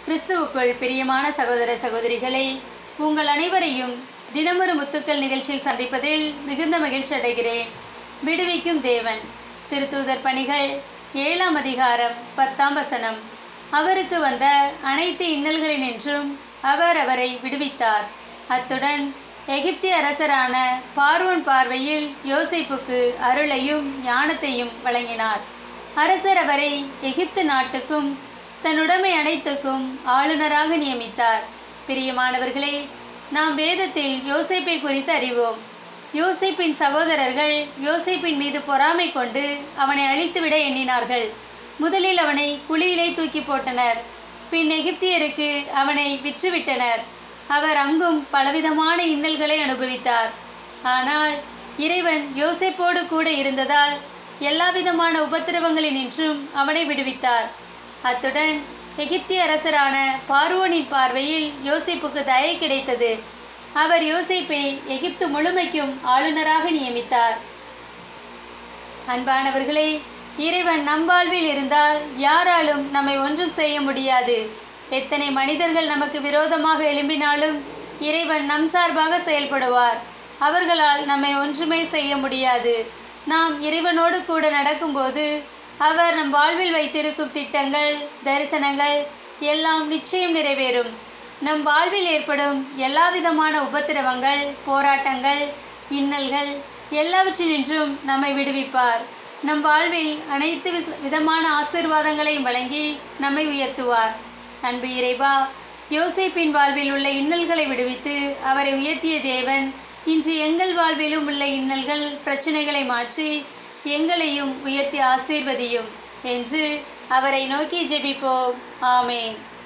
கிறிஸ்துவுக்குள் பிரியமான சகோதர சகோதரிகளே உங்கள் அனைவரையும் தினமொரு முத்துக்கள் நிகழ்ச்சியில் சந்திப்பதில் மிகுந்த மகிழ்ச்சி அடைகிறேன் விடுவிக்கும் தேவன் திருத்தூதர் பணிகள் ஏழாம் அதிகாரம் பத்தாம் வசனம் அவருக்கு வந்த அனைத்து இன்னல்களினின்றும் அவர் அவரை விடுவித்தார் அத்துடன் எகிப்திய அரசரான பார்வோன் பார்வையில் யோசேப்புக்கு அருளையும் ஞானத்தையும் வழங்கினார் அரசர் அவரை எகிப்து நாட்டுக்கும் தன்னுடைமை அனைத்துக்கும் ஆளுநராக நியமித்தார் பிரியமானவர்களே நாம் வேதத்தில் யோசேப்பை குறித்து அறிவோம் யோசேப்பின் சகோதரர்கள் யோசேப்பின் மீது பொறாமை கொண்டு அவனை அழித்துவிட எண்ணினார்கள் முதலில் அவனை குழியிலே தூக்கி போட்டனர் பின் எகிப்தியருக்கு அவனை விற்றுவிட்டனர் அவர் அங்கும் பலவிதமான இன்னல்களை அனுபவித்தார் ஆனால் இறைவன் யோசேப்போடு கூட இருந்ததால் எல்லாவிதமான உபத்திரவங்களினின்றும் அவனை விடுவித்தார் அத்துடன் எகிப்திய அரசரான பார்வோனின் பார்வையில் யோசேப்புக்கு தயை கிடைத்தது அவர் யோசேப்பை எகிப்து முழுமைக்கும் ஆளுநராக நியமித்தார் அன்பானவர்களே இறைவன் நம் வாழ்வில் இருந்தால் யாராலும் நம்மை ஒன்றும் செய்ய முடியாது எத்தனை மனிதர்கள் நமக்கு விரோதமாக எழும்பினாலும் இறைவன் நம் சார்பாக செயல்படுவார் அவர்களால் நம்மை ஒன்றுமே செய்ய முடியாது நாம் இறைவனோடு கூட நடக்கும்போது அவர் நம் வாழ்வில் வைத்திருக்கும் திட்டங்கள் தரிசனங்கள் எல்லாம் நிச்சயம் நிறைவேறும் நம் வாழ்வில் ஏற்படும் எல்லாவிதமான உபத்திரவங்கள் போராட்டங்கள் இன்னல்கள் எல்லாவற்றினின்றும் நம்மை விடுவிப்பார் நம் வாழ்வில் அனைத்து விச விதமான ஆசீர்வாதங்களையும் வழங்கி நம்மை உயர்த்துவார் அன்பு இறைவா யோசேப்பின் வாழ்வில் உள்ள இன்னல்களை விடுவித்து அவரை உயர்த்திய தேவன் இன்று எங்கள் வாழ்விலும் உள்ள இன்னல்கள் பிரச்சனைகளை மாற்றி எங்களையும் உயர்த்தி ஆசீர்வதியும் என்று அவரை நோக்கி ஜெபிப்போம் ஆமேன்